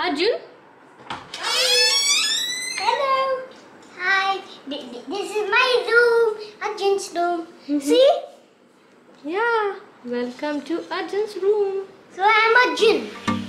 Arjun, Hello. Hi. Th- th- This is my room. Arjun's room. See? yeah, welcome to Arjun's room. So I'm Arjun.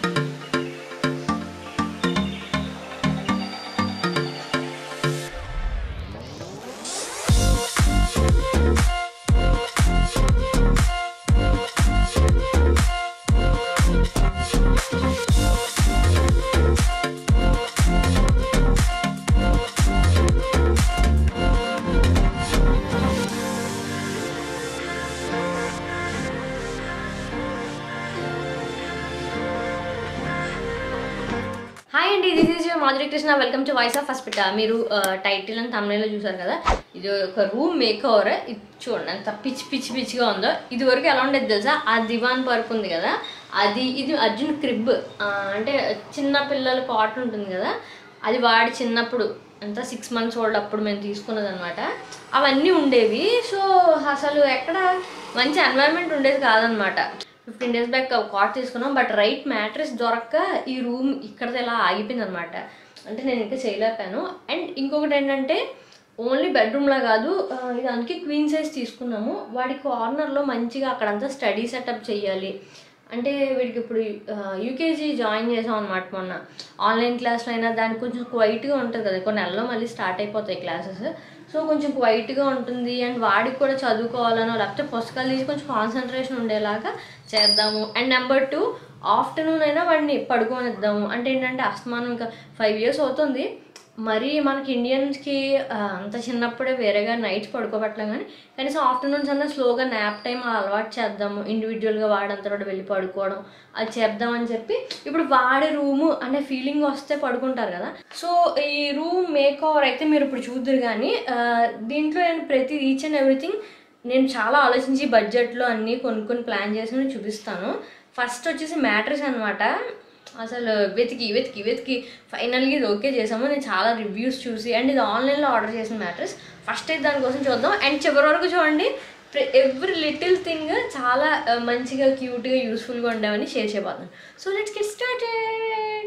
Hi అండి this is your Madhuri Krishna welcome to voice of hospital మీరు title అని తమిళలో చూసారు కదా ఇది ఒక room make over ఇది చూడండి ఎంత పిచ్చి పిచ్చి పిచ్చిగా ఉందో ఇది వరకు ఎలా ఉండేది తెలుసా ఆ దివాన్ పరుపు ఉంది కదా అది ఇది అర్జున్ క్రిబ్ అంటే చిన్న పిల్లల కాట్ ఉంటుంది కదా అది వాడి చిన్నప్పుడు ఎంత సిక్స్ మంత్స్ ఓల్డ్ అప్పుడు మేము తీసుకున్నది అనమాట అవన్నీ ఉండేవి సో అసలు ఎక్కడ మంచి ఎన్వైరన్మెంట్ ఉండేది కాదనమాట ఫిఫ్టీన్ డేస్ బ్యాక్ కాట్ తీసుకున్నాం బట్ రైట్ మ్యాట్రెస్ దొరక్క ఈ రూమ్ ఇక్కడది ఇలా ఆగిపోయింది అనమాట అంటే నేను ఇంకా చేయలేకపోయాను అండ్ ఇంకొకటి ఏంటంటే ఓన్లీ బెడ్రూమ్లా కాదు ఆ, ఇది అందుకే క్వీన్ సైజ్ తీసుకున్నాము వాడి కార్నర్లో మంచిగా అక్కడంతా స్టడీ సెటప్ చేయాలి అంటే వీడికి ఇప్పుడు యూకేజీ జాయిన్ చేసాం అనమాట మొన్న ఆన్లైన్ క్లాస్లో అయినా దానికి కొంచెం క్వైట్గా ఉంటుంది కదా కొన్ని నెలలో మళ్ళీ స్టార్ట్ అయిపోతాయి క్లాసెస్ సో కొంచెం క్వైట్గా ఉంటుంది అండ్ వాడికి కూడా చదువుకోవాలనో లేకపోతే పుస్తకాలు తీసి కొంచెం కాన్సన్ట్రేషన్ ఉండేలాగా చేద్దాము అండ్ నెంబర్ టూ ఆఫ్టర్నూన్ అయినా వాడిని పడుకోనిద్దాము అంటే ఏంటంటే అస్తమానం ఇంకా ఫైవ్ ఇయర్స్ అవుతుంది మరి మనకి ఇండియన్స్కి ఆ, అంత చిన్నప్పుడే వేరేగా నైట్స్ పడుకోబట్టలేం కానీ కనీసం ఆఫ్టర్నూన్స్ అన్నా స్లోగా నాప్ టైం అలవాటు చేద్దాము ఇండివిజువల్గా వాడంతా కూడా వెళ్ళి పడుకోవడం అది చేద్దామని చెప్పి ఇప్పుడు వాడి రూము అనే ఫీలింగ్ వస్తే పడుకుంటారు కదా సో ఈ రూమ్ మేక్ ఓవర్ అయితే మీరు ఇప్పుడు చూద్దరు కానీ ఆ, దీంట్లో నేను ప్రతి ఈచ్ అండ్ ఎవ్రీథింగ్ నేను చాలా ఆలోచించి బడ్జెట్లో అన్నీ కొనుక్కొని ప్లాన్ చేసి నేను చూపిస్తాను ఫస్ట్ వచ్చేసి మ్యాట్రెస్ అనమాట అసలు వెతికి వెతికి వెతికి ఫైనల్గా ఇది ఓకే చేసాము నేను చాలా రివ్యూస్ చూసి అండ్ ఇది ఆన్లైన్లో ఆర్డర్ చేసిన మ్యాట్రెస్ ఫస్ట్ అయితే దానికోసం చూద్దాం అండ్ చివరి వరకు చూడండి ఎవ్రీ లిటిల్ థింగ్ చాలా ఆ, మంచిగా క్యూట్గా యూస్ఫుల్గా ఉండేవని షేర్ చేయబోతున్నాను so let's get started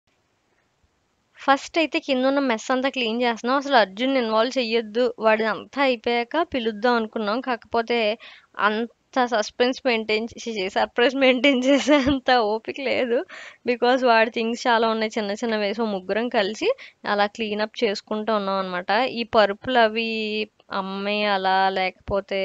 first అయితే కింద ఉన్న మెస్ అంతా క్లీన్ చేస్తున్నాం అసలు అర్జున్ ఇన్వాల్వ్ చెయ్యొద్దు వాడి అంతా అయిపోయాక పిలుద్దాం అనుకున్నాం కాకపోతే అంత సస్పెన్స్ మెయింటైన్ చేసి సర్ప్రైజ్ మెయింటైన్ చేసే అంత ఓపిక లేదు బికాస్ వాడి థింగ్స్ చాలా ఉన్నాయి చిన్న చిన్న వేసి ముగ్గురం కలిసి అలా క్లీనప్ చేసుకుంటూ ఉన్నాం అనమాట ఈ పరుపులు అవి అమ్మేయాలా లేకపోతే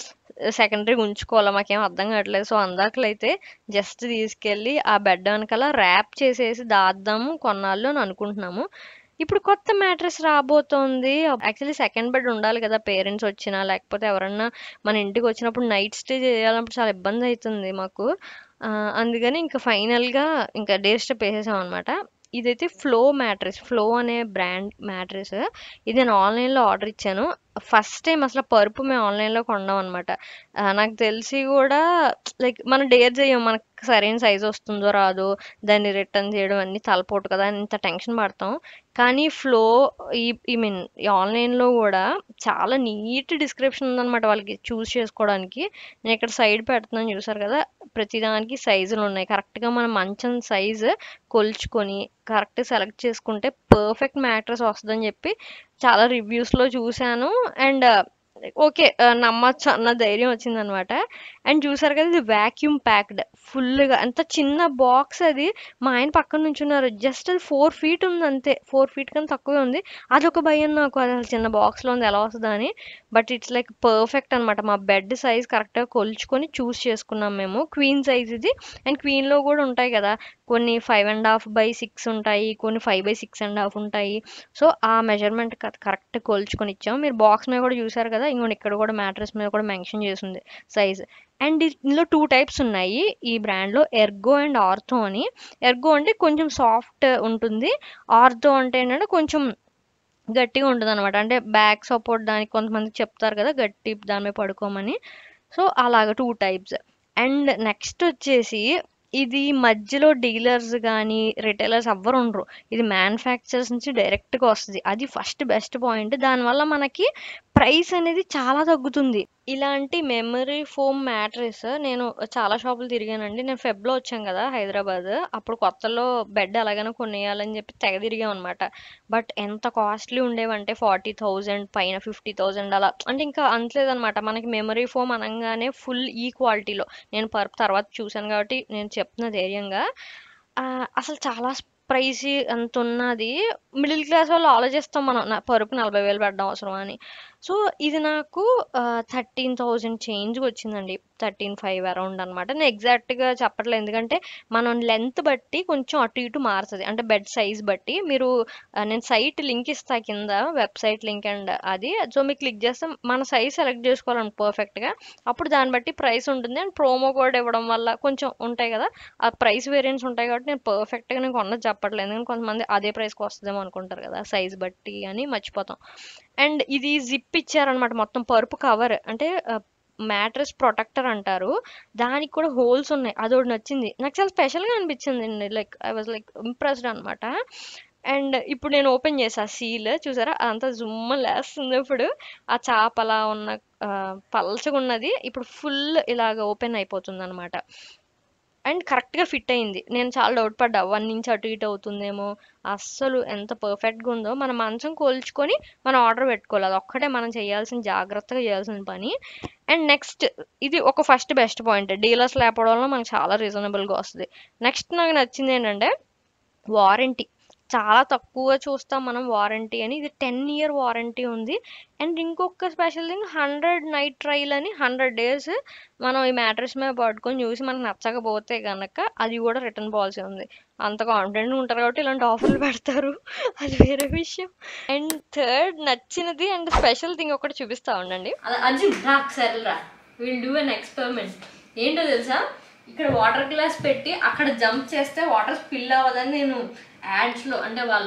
సెకండరీ ఉంచుకోవాలా మాకేం అర్థం కావట్లేదు సో అందాకలైతే జస్ట్ తీసుకెళ్ళి ఆ బెడ్ వెనకాల ర్యాప్ చేసేసి దాద్దాము కొన్నాళ్ళు అని అనుకుంటున్నాము ఇప్పుడు కొత్త మ్యాట్రెస్ రాబోతోంది యాక్చువల్లీ సెకండ్ బెడ్ ఉండాలి కదా పేరెంట్స్ వచ్చినా లేకపోతే ఎవరన్నా మన ఇంటికి వచ్చినప్పుడు నైట్ స్టే చేయాలన్నప్పుడు చాలా ఇబ్బంది అవుతుంది మాకు ఆ, అందుకని ఇంకా ఫైనల్గా ఇంకా డే స్టెప్ వేసేసాం అనమాట ఇదైతే ఫ్లో మ్యాట్రెస్ ఫ్లో అనే బ్రాండ్ మ్యాట్రెస్ ఇది నేను ఆన్లైన్లో ఆర్డర్ ఇచ్చాను ఫస్ట్ టైం అసలు పరుపు మేము ఆన్లైన్లో కొన్నాం అనమాట నాకు తెలిసి కూడా లైక్ మనం డేర్ చేయం మనకు సరైన సైజ్ వస్తుందో రాదో దాన్ని రిటర్న్ చేయడం అన్ని తలపోటు కదా అని ఇంత టెన్షన్ పడతాం కానీ ఫ్లో ఈ ఐ మీన్ ఈ ఆన్లైన్లో కూడా చాలా నీట్ డిస్క్రిప్షన్ ఉందన్నమాట వాళ్ళకి చూస్ చేసుకోవడానికి నేను ఇక్కడ సైడ్ పెడుతున్నాను చూసారు కదా ప్రతిదానికి సైజులు ఉన్నాయి కరెక్ట్గా మన మంచం సైజు కొలుచుకొని కరెక్ట్ సెలెక్ట్ చేసుకుంటే పర్ఫెక్ట్ మ్యాట్రెస్ వస్తుందని చెప్పి చాలా రివ్యూస్లో చూశాను అండ్ ఓకే నమ్మచ్చు అన్న ధైర్యం వచ్చిందనమాట అండ్ చూసారు కదా ఇది వ్యాక్యూమ్ ప్యాక్డ్ ఫుల్గా అంత చిన్న బాక్స్ అది మా ఆయన పక్కన నుంచున్నారు జస్ట్ అది ఫోర్ ఫీట్ ఉంది అంతే ఫోర్ ఫీట్ కన్నా తక్కువే ఉంది అదొక భయం నాకు అది అసలు చిన్న బాక్స్లో ఉంది ఎలా వస్తుందా అని బట్ ఇట్స్ లైక్ పర్ఫెక్ట్ అనమాట మా బెడ్ సైజ్ కరెక్ట్గా కొలుచుకొని చూస్ చేసుకున్నాం మేము క్వీన్ సైజ్ ఇది అండ్ క్వీన్లో కూడా ఉంటాయి కదా కొన్ని five and half by six ఉంటాయి కొన్ని five by six and half ఉంటాయి సో ఆ మెజర్మెంట్ కరెక్ట్ కొలుచుకొని ఇచ్చాము మీరు బాక్స్ మీద కూడా చూసారు కదా ఇంకోటి ఇక్కడ కూడా మ్యాట్రెస్ మీద కూడా మెన్షన్ చేసింది సైజ్ అండ్ ఇందులో టూ టైప్స్ ఉన్నాయి ఈ బ్రాండ్లో ఎర్గో అండ్ ఆర్థో అని ఎర్గో అంటే కొంచెం సాఫ్ట్ ఉంటుంది ఆర్థో అంటే ఏంటంటే కొంచెం గట్టిగా ఉంటుంది అనమాట అంటే బ్యాక్ సపోర్ట్ దానికి కొంతమంది చెప్తారు కదా గట్టి దాని మీద పడుకోమని సో అలాగ టూ టైప్స్ అండ్ నెక్స్ట్ వచ్చేసి ఇది మధ్యలో డీలర్స్ కానీ రిటైలర్స్ ఎవ్వరు ఉండరు ఇది మ్యానుఫ్యాక్చరర్స్ నుంచి డైరెక్ట్గా వస్తుంది అది ఫస్ట్ బెస్ట్ పాయింట్ దానివల్ల మనకి ప్రైస్ అనేది చాలా తగ్గుతుంది ఇలాంటి మెమరీ ఫోమ్ మ్యాట్రెస్ నేను చాలా షాపులు తిరిగానండి. నేను ఫెబ్‌లో వచ్చాం కదా! హైదరాబాద్. అప్పుడు కొత్తలో బెడ్ ఎలాగైనా కొనేయాలని చెప్పి తెగ తిరిగామనమాట. బట్ ఎంత కాస్ట్‌లీ ఉండేవంటే 40,000 పైన 50,000 అలా అంటే ఇంకా అంతలేదనమాట. మనకి మెమరీ ఫోమ్ అనంగానే ఫుల్ ఈ క్వాలిటీలో నేను పర్ప్ తర్వాత చూసాను కాబట్టి నేను చెప్తున్నా ధైర్యంగా. ఆహ్, అసలు చాలా స్ ప్రైసీ అంతున్నది. మిడిల్ క్లాస్ వాళ్ళు ఆలోచిస్తాం మనం. న పరుపు 40,000 పెట్టడం అవసరమా అని. సో, ఇది నాకు ఆహ్, 13,000 చేంజ్‌కొచ్చిందండి. 13,500 అరౌండ్ అనమాట. నేను ఎగ్జాక్ట్‌గా చెప్పట్లేదు. ఎందుకంటే మనం లెంత్ బట్టి కొంచెం అటు ఇటు మారతది. అంటే బెడ్ సైజ్ బట్టి మీరు ఆహ్, నేను సైట్ లింక్ ఇస్తా కింద వెబ్‌సైట్ లింక్ అండ్ అది. సో, మీరు క్లిక్ చేస్తే మన సైజ్ సెలెక్ట్ చేసుకోవాలండి పర్ఫెక్ట్‌గా. అప్పుడు దాన్ని బట్టి ప్రైస్ ఉంటుంది. అండ్ ప్రోమో కోడ్ ఇవ్వడం వల్ల కొంచెం ఉంటాయి కదా! ఆ ప్రైస్ వేరియంట్స్ ఉంటాయి కాబట్టి నేను పర్ఫెక్ట్‌గా నేను కొన్నది చెప్పట్లేదు. ఎందుకంటే కొంతమంది అదే ప్రైస్‌కి వస్తదేమో అనుకుంటారు కదా! సైజ్ బట్టి అని మర్చిపోతాం. అండ్ ఇది జిప్ ఇచ్చారనమాట మొత్తం పరుపు కవర్. అంటే ఆహ్, మ్యాట్రెస్ ప్రొటెక్టర్ అంటారు. దానికి కూడా హోల్స్ ఉన్నాయి. అదోటి నచ్చింది. నాకు చాలా స్పెషల్‌గా అనిపించిందండి. Like I was like impressed అనమాట. అండ్ ఇప్పుడు నేను ఓపెన్ చేశా సీల్ చూసారా? అదంతా జుమ్మని లేస్తుంది ఇప్పుడు. ఆ చాపలా ఉన్న ఆహ్, పల్చగున్నది ఇప్పుడు ఫుల్ ఇలాగ ఓపెన్ అయిపోతుందనమాట. అండ్ కరెక్ట్‌గా ఫిట్ అయింది. నేను చాలా డౌట్ పడ్డా 1 ఇంచ్ అటు ఇటు అవుతుందేమో. అస్సలు ఎంత పర్ఫెక్ట్‌గా ఉందో మన మంచం కొలుచుకొని మనం ఆర్డర్ పెట్టుకోవాలి. అదొక్కటే మనం చేయాల్సిన జాగ్రత్తగా చేయాల్సిన పని. అండ్ నెక్స్ట్ ఇది ఒక ఫస్ట్ బెస్ట్ పాయింట్. డీలర్స్ లేకపోవడం వల్ల మనకు చాలా రీజనబుల్‌గా వస్తది. నెక్స్ట్ నాకు నచ్చింది ఏంటంటే వారంటీ. చాలా తక్కువ చూస్తాం మనం వారంటీ అని. ఇది 10 ఇయర్ వారంటీ ఉంది. అండ్ ఇంకొక స్పెషల్ థింగ్ 100 నైట్ ట్రయల్ అని 100 డేస్ మనం ఈ మ్యాట్రెస్ మీద పడుకొని చూసి మనకు నచ్చకపోతే గనక అది కూడా రిటర్న్ పాలసీ ఉంది. అంత కాన్ఫిడెంట్‌గా ఉంటారు కాబట్టి ఇలాంటి ఆఫర్‌లు పెడతారు. అది వేరే విషయం. అండ్ థర్డ్ నచ్చినది అండ్ స్పెషల్ థింగ్ ఒకటి చూపిస్తా ఉండండి. అలా అర్జున్ రా ఒకసారి రా. Will do an experiment. ఏంటో తెలుసా? ఇక్కడ వాటర్ గ్లాస్ పెట్టి అక్కడ జంప్ చేస్తే వాటర్ స్పిల్ అవ్వదని నేను యాడ్స్‌లో అంటే వాళ్ళ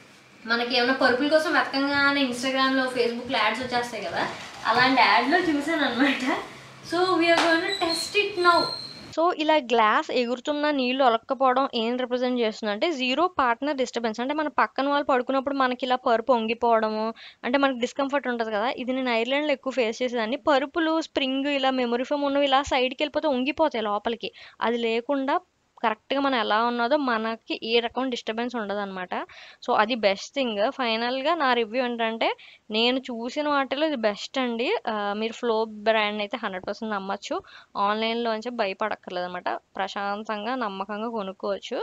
మనకి ఏమైనా పరుపుల కోసం వెతకంగానే ఇన్‌స్టాగ్రామ్‌లో, ఫేస్‌బుక్‌లో యాడ్స్ వచ్చేస్తాయి కదా! అలాంటి యాడ్‌లో చూసాననమాట. So, we are going to test it now. So, ఇలా గ్లాస్ ఎగురుతున్న నీళ్లు ఒలక్కపోవడం ఏం రిప్రజెంట్ చేస్తుందంటే జీరో పార్ట్నర్ డిస్టర్బెన్స్. అంటే మన పక్కన వాళ్ళు పడుకున్నప్పుడు మనకి ఇలా పరుపు వంగిపోవడము, అంటే మనకి డిస్కంఫర్ట్ ఉంటది కదా! ఇది నేను ఐర్లాండ్‌లో ఎక్కువ ఫేస్ చేసేదాన్ని. పరుపులు స్ప్రింగ్ ఇలా మెమరీ ఫోమ్ ఉన్నవి ఇలా సైడ్‌కెళ్ళిపోతే వంగిపోతాయి లోపలికి. అది లేకుండా కరెక్ట్‌గా మనం ఎలా ఉన్నదో మనకి ఏ రకం డిస్టర్బెన్స్ ఉండదనమాట. సో, అది బెస్ట్ థింగ్. ఫైనల్‌గా నా రివ్యూ ఏంటంటే నేను చూసిన వాటిలో ఇది బెస్ట్ అండి. ఆహ్, మీరు ఫ్లో బ్రాండ్ అయితే 100% నమ్మొచ్చు. ఆన్‌లైన్‌లో అని చెప్పి భయపడక్కర్లేదనమాట. ప్రశాంతంగా, నమ్మకంగా కొనుక్కోవచ్చు.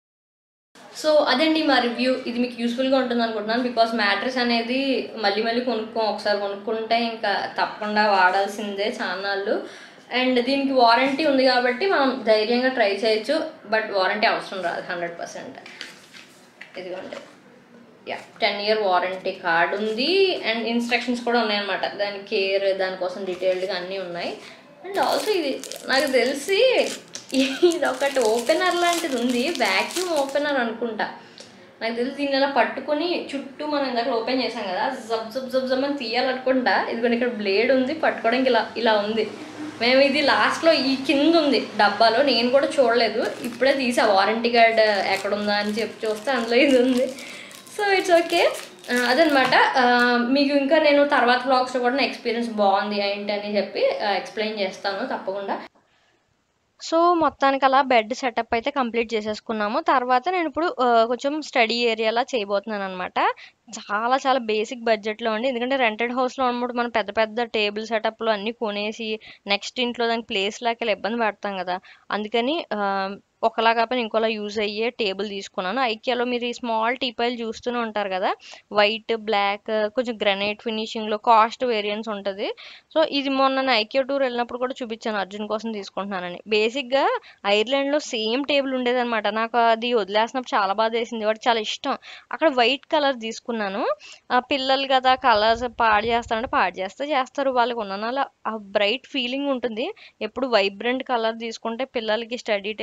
సో, అదండి మా రివ్యూ. ఇది మీకు యూజ్‌ఫుల్‌గా ఉంటుందనుకుంటున్నాను. బికాజ్ మ్యాట్రెస్ అనేది మళ్ళీ మళ్ళీ కొనుక్కోం. ఒకసారి కొనుక్కుంటే ఇంకా తప్పకుండా వాడాల్సిందే చాన్నాళ్ళు. అండ్ దీనికి వారంటీ ఉంది కాబట్టి మనం ధైర్యంగా ట్రై చేయొచ్చు. బట్ వారంటీ అవసరం రాదు 100%. ఇదిగోండి. యాహ్! 10 ఇయర్ వారంటీ కార్డ్ ఉంది. అండ్ ఇన్‌స్ట్రక్షన్స్ కూడా ఉన్నాయన్నమాట. దాని కేర్ దానికోసం డీటెయిల్డ్‌గా అన్నీ ఉన్నాయి. అండ్ ఆల్సో ఇది నాకు తెలిసి ఇదొకటి ఓపెనర్ లాంటిది ఉంది. వాక్యూమ్ ఓపెనర్ అనుకుంటా. నాకు తెలిసి దీన్ని ఇలా పట్టుకొని చుట్టూ మనం ఇందాక ఓపెన్ చేసాం కదా! జబ్ జబ్ జబ్ జబ్ అని తీయాలనుకుంటా. ఇదిగోండి ఇక్కడ బ్లేడ్ ఉంది. పట్టుకోవడానికి ఇలా ఇలా ఉంది. మేము ఇది లాస్ట్‌లో ఈ కింద ఉంది డబ్బాలో. నేను కూడా చూడలేదు. ఇప్పుడే తీసా వారంటీ కార్డ్ ఎక్కడుందా అని చెప్పి చూస్తే అందులో ఇది ఉంది. So, it's okay. ఆహ్, అదనమాట. ఆహ్, మీకు ఇంకా నేను తర్వాత వ్లాగ్స్‌లో కూడా నా ఎక్స్‌పీరియన్స్ బాగుంది ఏంటి అని చెప్పి ఆహ్, ఎక్స్‌ప్లెయిన్ చేస్తాను తప్పకుండా. సో, మొత్తానికలా బెడ్ సెటప్ అయితే కంప్లీట్ చేసేసుకున్నాము. తర్వాత నేనిప్పుడు ఆహ్, కొంచెం స్టడీ ఏరియాలా చేయబోతున్నాననమాట. చాలా చాలా బేసిక్ బడ్జెట్‌లో అండి. ఎందుకంటే రెంటెడ్ హౌస్‌లో ఉన్నప్పుడు మనం పెద్ద పెద్ద టేబుల్ సెటప్‌లు అన్నీ కొనేసి నెక్స్ట్ ఇంట్లో దానికి ప్లేస్ లేక ఇలా ఇబ్బంది పడతాం కదా! అందుకని ఆహ్, ఒకలా కాకపోయినా ఇంకోలా యూజ్ అయ్యే టేబుల్ తీసుకున్నాను. ఐకియాలో మీరు ఈ స్మాల్ టీపాయిలు చూస్తూనే ఉంటారు కదా! వైట్, బ్లాక్ కొంచెం గ్రానైట్ ఫినిషింగ్‌లో కాస్ట్ వేరియన్స్ ఉంటది. సో, ఇది మొన్న నేను ఐకియా టూర్ వెళ్ళినప్పుడు కూడా చూపించాను అర్జున్ కోసం తీసుకుంటున్నానని. బేసిక్‌గా ఐర్లాండ్‌లో సేమ్ టేబుల్ ఉండేదనమాట. నాకు అది వదిలేసినప్పుడు చాలా బాధేసింది. వాడికి చాలా ఇష్టం. అక్కడ వైట్ కలర్ తీసుకున్నాను. ఆహ్, పిల్లలు కదా! కలర్స్ పాడు చేస్తారంటే పాడు చేస్తే చేస్తారు. వాళ్ళకి ఉన్ననాల ఆ బ్రైట్ ఫీలింగ్ ఉంటుంది. ఎప్పుడు వైబ్రెంట్ కలర్ తీసుకుంటే పిల్లలకి స్టడీ టేబుల్‌కి చాలా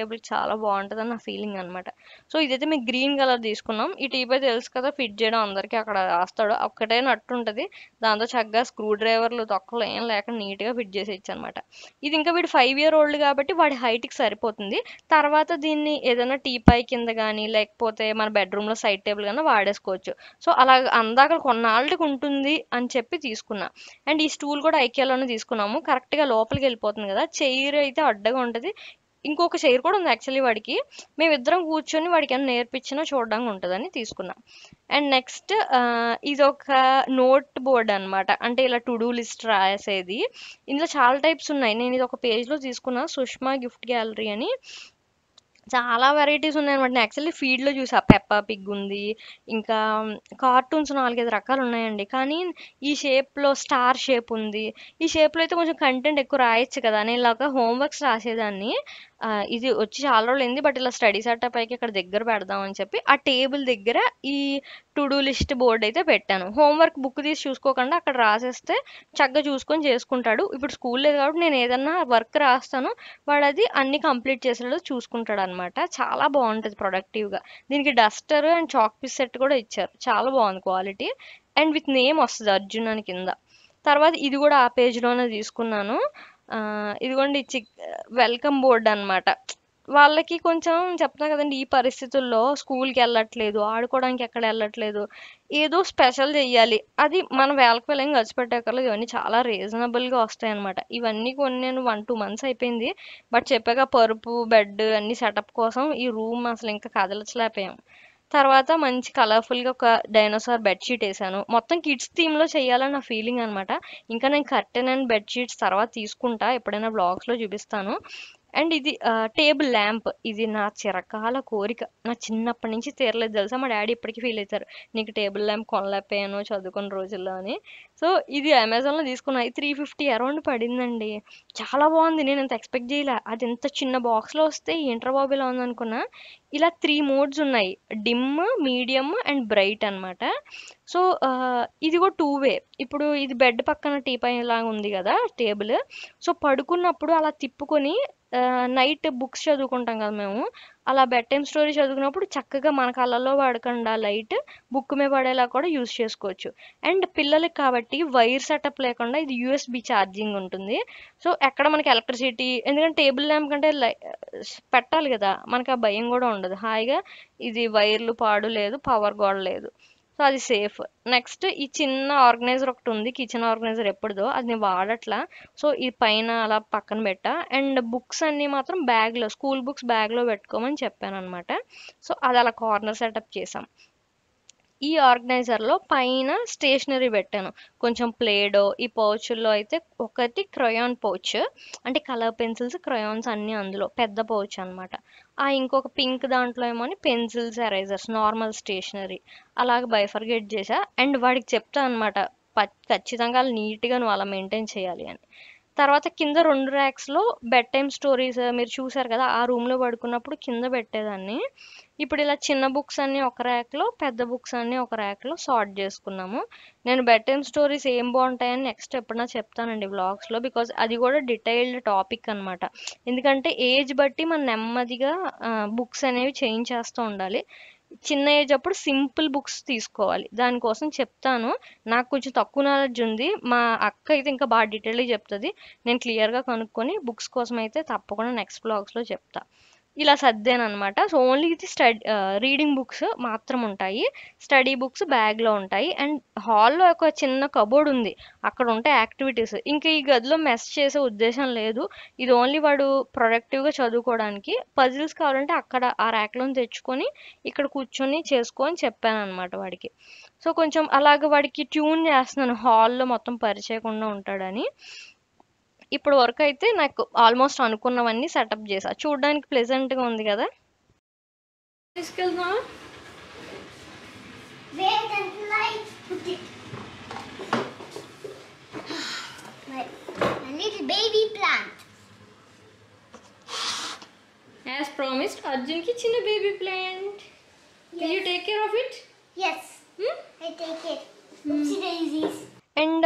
చాలా బాగుంటుందని నా ఫీలింగ్ అనమాట సో ఇదైతే మేము గ్రీన్ కలర్ తీసుకున్నాం ఈ టీపై తెలుసు కదా ఫిట్ చేయడం అందరికీ అక్కడ రాస్తాడు ఒక్కటే నట్టు ఉంటుంది దాంతో చక్కగా స్క్రూ డ్రైవర్లు తొక్కలు ఏం లేక నీట్గా ఫిట్ చేసేయచ్చు అనమాట ఇది ఇంకా వీడు ఫైవ్ ఇయర్ ఓల్డ్ కాబట్టి వాడి హైట్కి సరిపోతుంది తర్వాత దీన్ని ఏదైనా టీపై కింద కానీ లేకపోతే మన బెడ్రూమ్లో సైడ్ టేబుల్ కానీ వాడేసుకోవచ్చు సో అలా అందాక కొన్నాళ్ళకి ఉంటుంది అని చెప్పి తీసుకున్నా అండ్ ఈ స్టూల్ కూడా ఐకియాలోనే తీసుకున్నాము కరెక్ట్గా లోపలికి వెళ్ళిపోతుంది కదా చైర్ అయితే అడ్డగా ఉంటుంది ఇంకొక చైర్ కూడా ఉంది యాక్చువల్లీ వాడికి మేమిద్దరం కూర్చొని వాడికి ఏమైనా నేర్పించినా చూడడానికి ఉంటుందని తీసుకున్నాం అండ్ నెక్స్ట్ ఇది ఒక నోట్ బోర్డ్ అనమాట అంటే ఇలా టు డూ లిస్ట్ రాసేది ఇందులో చాలా టైప్స్ ఉన్నాయి నేను ఇది ఒక పేజ్లో తీసుకున్నా సుష్మా గిఫ్ట్ గ్యాలరీ అని చాలా వెరైటీస్ ఉన్నాయన్నమాట నేను యాక్చువల్లీ ఫీడ్లో చూసా పెప్పా పిగ్ ఉంది ఇంకా కార్టూన్స్ నాలుగైదు రకాలు ఉన్నాయండి కానీ ఈ షేప్లో స్టార్ షేప్ ఉంది ఈ షేప్లో అయితే కొంచెం కంటెంట్ ఎక్కువ రాయొచ్చు కదా నేను ఇలాగా హోంవర్క్స్ రాసేదాన్ని ఆ, ఇది వచ్చి చాలా రోజులు అయింది బట్ ఇలా స్టడీ సెటప్ పైకి ఇక్కడ దగ్గర పెడదామని చెప్పి ఆ టేబుల్ దగ్గర ఈ టు డూ లిస్ట్ బోర్డ్ అయితే పెట్టాను హోంవర్క్ బుక్ తీసి చూసుకోకుండా అక్కడ రాసేస్తే చక్కగా చూసుకొని చేసుకుంటాడు ఇప్పుడు స్కూల్ లేదు కాబట్టి నేను ఏదన్నా వర్క్ రాస్తాను వాడు అది అన్ని కంప్లీట్ చేసేలా చూసుకుంటాడు అనమాట చాలా బాగుంటుంది ప్రొడక్టివ్గా దీనికి duster and chalk piece set కూడా ఇచ్చారు చాలా బాగుంది క్వాలిటీ అండ్ విత్ నేమ్ వస్తుంది అర్జున్ అని కింద తర్వాత ఇది కూడా ఆ పేజ్లోనే తీసుకున్నాను ఆ, ఇదిగోండి చిక్ వెల్కమ్ బోర్డ్ అన్నమాట వాళ్ళకి కొంచెం చెప్తున్నా కదండి ఈ పరిస్థితుల్లో స్కూల్కి వెళ్ళట్లేదు ఆడుకోవడానికి ఎక్కడ వెళ్ళట్లేదు ఏదో స్పెషల్ చెయ్యాలి అది మన వేలకు వేలం ఖర్చు పెట్టక్కర్లేదు ఇవన్నీ చాలా రీజనబుల్గా వస్తాయి అనమాట ఇవన్నీ కొన్ని నేను వన్ టూ మంత్స్ అయిపోయింది బట్ చెప్పాక పరుపు బెడ్ అన్ని సెటప్ కోసం ఈ రూమ్ అసలు ఇంకా కదలచలేకపోయాం తర్వాత మంచి కలర్ఫుల్గా ఒక డైనోసార్ బెడ్షీట్ వేసాను మొత్తం కిడ్స్ థీమ్లో చేయాలని నా ఫీలింగ్ అనమాట ఇంకా నేను కర్టెన్ అండ్ బెడ్షీట్స్ తర్వాత తీసుకుంటా ఎప్పుడైనా బ్లాగ్స్లో చూపిస్తాను అండ్ ఇది టేబుల్ ల్యాంప్ ఇది నా చిరకాల కోరిక నా చిన్నప్పటి నుంచి తీరలేదు తెలుసా మా డాడీ ఇప్పటికీ ఫీల్ అవుతారు నీకు టేబుల్ ల్యాంప్ కొనలేకపోయాను చదువుకున్న రోజుల్లో అని సో ఇది అమెజాన్లో తీసుకున్నా త్రీ ఫిఫ్టీ అరౌండ్ పడిందండి చాలా బాగుంది నేను అంత ఎక్స్పెక్ట్ చేయలే అది ఎంత చిన్న బాక్స్లో వస్తే ఏంట్రా బాబు ఇలా ఉందనుకున్నా ఇలా త్రీ మోడ్స్ ఉన్నాయి డిమ్ మీడియం అండ్ బ్రైట్ అన్నమాట సో ఆ, ఇది కూడా టూ వే ఇప్పుడు ఇది బెడ్ పక్కన టీపై లాగా ఉంది కదా టేబుల్ సో పడుకున్నప్పుడు అలా తిప్పుకొని నైట్ బుక్స్ చదువుకుంటాం కదా మేము అలా బెడ్ టైమ్ స్టోరీ చదువుకున్నప్పుడు చక్కగా మన కళ్ళల్లో పడకుండా లైట్ బుక్ మీద పడేలా కూడా యూస్ చేసుకోవచ్చు అండ్ పిల్లలకి కాబట్టి వైర్ సెటప్ లేకుండా ఇది యూఎస్బి ఛార్జింగ్ ఉంటుంది సో ఎక్కడ మనకి ఎలక్ట్రిసిటీ ఎందుకంటే టేబుల్ ల్యాంప్ కంటే లై- పెట్టాలి కదా మనకి ఆ భయం కూడా ఉండదు హాయిగా ఇది వైర్లు పాడు లేదు పవర్ కూడా లేదు సో అది సేఫ్ నెక్స్ట్ ఈ చిన్న ఆర్గనైజర్ ఒకటి ఉంది కిచెన్ ఆర్గనైజర్ ఎప్పుడుదో అది నేను వాడట్లా సో ఈ పైన అలా పక్కన పెట్టా అండ్ బుక్స్ అన్నీ మాత్రం బ్యాగ్లో స్కూల్ బుక్స్ బ్యాగ్లో పెట్టుకోమని చెప్పాను అనమాట సో అది అలా కార్నర్ సెటప్ చేసాం ఈ ఆర్గనైజర్లో పైన స్టేషనరీ పెట్టాను కొంచెం ప్లేడో ఈ పౌచుల్లో అయితే ఒకటి క్రయాన్ పౌచ్ అంటే కలర్ పెన్సిల్స్ క్రయాన్స్ అన్నీ అందులో పెద్ద పౌచ్ అన్నమాట ఆ ఇంకొక పింక్ దాంట్లో ఏమో పెన్సిల్స్ ఎరేజర్స్ నార్మల్ స్టేషనరీ అలాగ బైఫర్గేట్ చేసా అండ్ వాడికి చెప్తా అనమాట ఖచ్చితంగా వాళ్ళు నీట్గా నువ్వు అలా మెయింటైన్ చేయాలి అని తర్వాత కింద రెండు ర్యాక్స్లో బెడ్ టైమ్ స్టోరీస్ మీరు చూసారు కదా ఆ రూమ్లో పడుకున్నప్పుడు కింద పెట్టేదాన్ని ఇప్పుడు ఇలా చిన్న బుక్స్ అన్ని ఒక ర్యాక్లో పెద్ద బుక్స్ అన్ని ఒక ర్యాక్లో సార్ట్ చేసుకున్నాము నేను బెడ్ టైమ్ స్టోరీస్ ఏం బాగుంటాయని నెక్స్ట్ ఎప్పుడైనా చెప్తానండి వ్లాగ్స్లో బికాజ్ అది కూడా డీటెయిల్డ్ టాపిక్ అన్నమాట ఎందుకంటే ఏజ్ బట్టి మనం నెమ్మదిగా బుక్స్ అనేవి చేంజ్ చేస్తూ ఉండాలి చిన్న ఏజ్ అప్పుడు సింపుల్ బుక్స్ తీసుకోవాలి దానికోసం చెప్తాను నాకు కొంచెం తక్కువ నాలెడ్జ్ ఉంది మా అక్క అయితే ఇంకా బాగా డీటెయిల్గా చెప్తుంది నేను క్లియర్గా కనుక్కొని బుక్స్ కోసం అయితే తప్పకుండా నెక్స్ట్ బ్లాగ్స్లో చెప్తా ఇలా సర్దాను అనమాట సో ఓన్లీ ఇది స్టడీ రీడింగ్ బుక్స్ మాత్రం ఉంటాయి స్టడీ బుక్స్ బ్యాగ్లో ఉంటాయి అండ్ హాల్లో ఒక చిన్న కబోర్డ్ ఉంది అక్కడ ఉంటాయి యాక్టివిటీస్ ఇంకా ఈ గదిలో మెస్ చేసే ఉద్దేశం లేదు ఇది ఓన్లీ వాడు ప్రొడక్టివ్గా చదువుకోవడానికి పజిల్స్ కావాలంటే అక్కడ ఆ ర్యాక్లో తెచ్చుకొని ఇక్కడ కూర్చొని చేసుకొని చెప్పాను అనమాట వాడికి సో కొంచెం అలాగ వాడికి ట్యూన్ చేస్తున్నాను హాల్లో మొత్తం పరిచయకుండా ఉంటాడని ఇప్పుడు వరకు అయితే నాకు ఆల్మోస్ట్ అనుకున్నవన్నీ సెటప్ చేసా చూడడానికి ప్లెజెంట్గా ఉంది కదా తీసుకెళ్తున్నా Wait until I put it. My, my little baby plant. As promised అర్జున్కి చిన్న baby plant you take care of it Yes, I take it. Oopsie daisies. And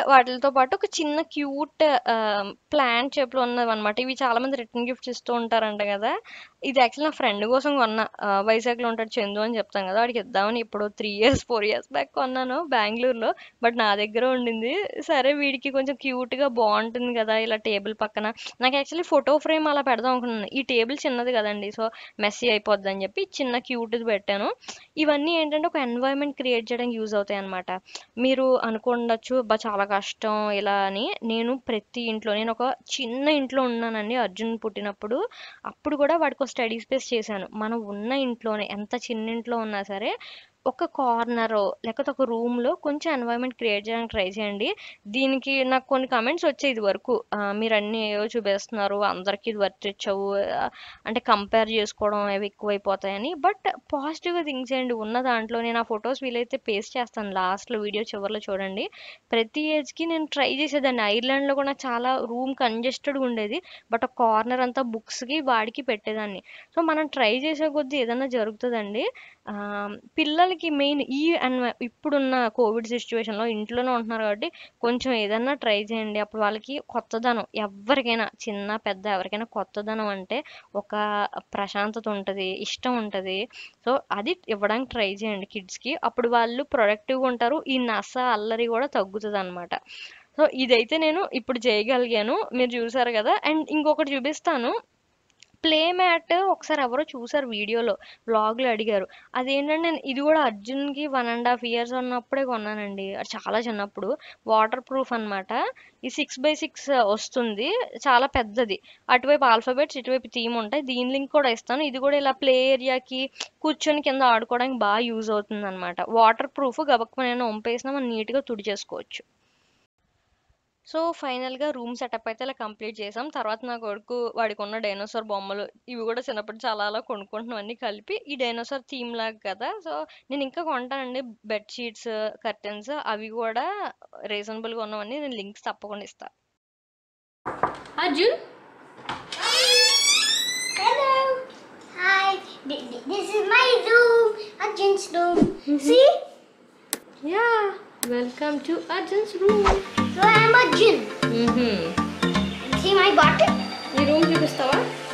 వాటిలతో పాటు ఒక చిన్న క్యూట్ ప్లాంట్ షేప్లో ఉన్నది అనమాట ఇవి చాలా మంది రిటర్న్ గిఫ్ట్స్ ఇస్తూ ఉంటారంట కదా ఇది యాక్చువల్ నా ఫ్రెండ్ కోసం కొన్నా ఆ, వైజాగ్లో ఉంటాడు చందు అని చెప్తాం కదా వాడికి ఇద్దామని ఇప్పుడు three years four years back కొన్నాను బెంగళూరులో బట్ నా దగ్గర ఉండింది సరే వీడికి కొంచెం క్యూట్గా బాగుంటుంది కదా ఇలా టేబుల్ పక్కన నాకు యాక్చువల్లీ ఫోటో ఫ్రేమ్ అలా పెడదాం అనుకున్నాను ఈ టేబుల్ చిన్నది కదండి సో మెస్సీ అయిపోద్ది అని చెప్పి చిన్న క్యూట్ది పెట్టాను ఇవన్నీ ఏంటంటే ఒక ఎన్వైరన్మెంట్ క్రియేట్ చేయడానికి యూజ్ అవుతాయి అనమాట మీరు అనుకుండొచ్చు బా చాలా కష్టం ఇలా అని నేను ప్రతి ఇంట్లో నేను ఒక చిన్న ఇంట్లో ఉన్నానండి అర్జున్ పుట్టినప్పుడు అప్పుడు కూడా వాడికి ఒక స్టడీ స్పేస్ చేశాను మనం ఉన్న ఇంట్లోనే ఎంత చిన్న ఇంట్లో ఉన్నా సరే ఒక కార్నర్ లేకపోతే ఒక room లో కొంచెం ఎన్వైరన్మెంట్ క్రియేట్ చేయడానికి ట్రై చేయండి దీనికి నాకు కొన్ని కమెంట్స్ వచ్చాయి ఇది వరకు ఆ, మీరు అన్ని ఏవో చూపిస్తున్నారు అందరికీ ఇది వర్తించవు ఆ, అంటే కంపేర్ చేసుకోవడం అవి ఎక్కువైపోతాయని బట్ పాజిటివ్గా థింక్ చేయండి ఉన్న దాంట్లో నేను ఆ ఫొటోస్ వీలైతే పేస్ట్ చేస్తాను లాస్ట్లో వీడియో చివరిలో చూడండి ప్రతి ఏజ్కి నేను ట్రై చేసేదాన్ని ఐర్లాండ్లో కూడా నాకు చాలా రూమ్ కంజెస్టెడ్ ఉండేది బట్ ఒక కార్నర్ అంతా బుక్స్కి వాడికి పెట్టేదాన్ని సో మనం ట్రై చేసే కొద్దీ ఏదైనా జరుగుతుందండి ఆ, పిల్లలకి మెయిన్ ఈ అన్వ ఇప్పుడున్న కోవిడ్ సిచ్యువేషన్లో ఇంట్లోనే ఉంటున్నారు కాబట్టి కొంచెం ఏదన్నా ట్రై చేయండి అప్పుడు వాళ్ళకి కొత్తదనం ఎవరికైనా చిన్న పెద్ద ఎవరికైనా కొత్తదనం అంటే ఒక ప్రశాంతత ఉంటుంది ఇష్టం ఉంటుంది సో అది ఇవ్వడానికి ట్రై చేయండి కిడ్స్కి అప్పుడు వాళ్ళు ప్రొడక్టివ్గా ఉంటారు ఈ నస అల్లరి కూడా తగ్గుతుంది అనమాట సో ఇదైతే నేను ఇప్పుడు చేయగలిగాను మీరు చూసారు కదా అండ్ ఇంకొకటి చూపిస్తాను ప్లే మ్యాట్ ఒకసారి ఎవరో చూసారు వీడియోలో వ్లాగ్లో అడిగారు అదేంటంటే నేను ఇది కూడా అర్జున్కి వన్ అండ్ హాఫ్ ఇయర్స్ ఉన్నప్పుడే కొన్నానండి అది చాలా చిన్నప్పుడు వాటర్ ప్రూఫ్ అన్నమాట ఈ సిక్స్ బై సిక్స్ వస్తుంది చాలా పెద్దది అటువైపు ఆల్ఫాబెట్స్ ఇటువైపు థీమ్ ఉంటాయి దీని లింక్ కూడా ఇస్తాను ఇది కూడా ఇలా ప్లే ఏరియాకి కూర్చొని కింద ఆడుకోవడానికి బాగా యూజ్ అవుతుంది అనమాట వాటర్ ప్రూఫ్ గబక్కన వంపేసినా మనం నీట్గా తుడిచేసుకోవచ్చు సో ఫైనల్గా రూమ్ సెటప్ అయితే ఇలా కంప్లీట్ చేసాం తర్వాత నా కొడుకు వాడికి ఉన్న డైనోసార్ బొమ్మలు ఇవి కూడా చిన్నప్పుడు చాలా అలా కొనుక్కుంటున్నాం అన్ని కలిపి ఈ డైనోసార్ థీమ్ లాగా కదా సో నేను ఇంకా కొంటానండి బెడ్ షీట్స్ కర్టెన్స్ అవి కూడా రీజనబుల్గా ఉన్నవన్నీ నేను లింక్స్ తప్పకుండా ఇస్తాను Arjun Hello. Hi. Th- th- This is my room. Arjun's room. See? Yeah welcome to Arjun's room So I'm Arjun. See my bottom? ఈ రూమ్ చూపిస్తావా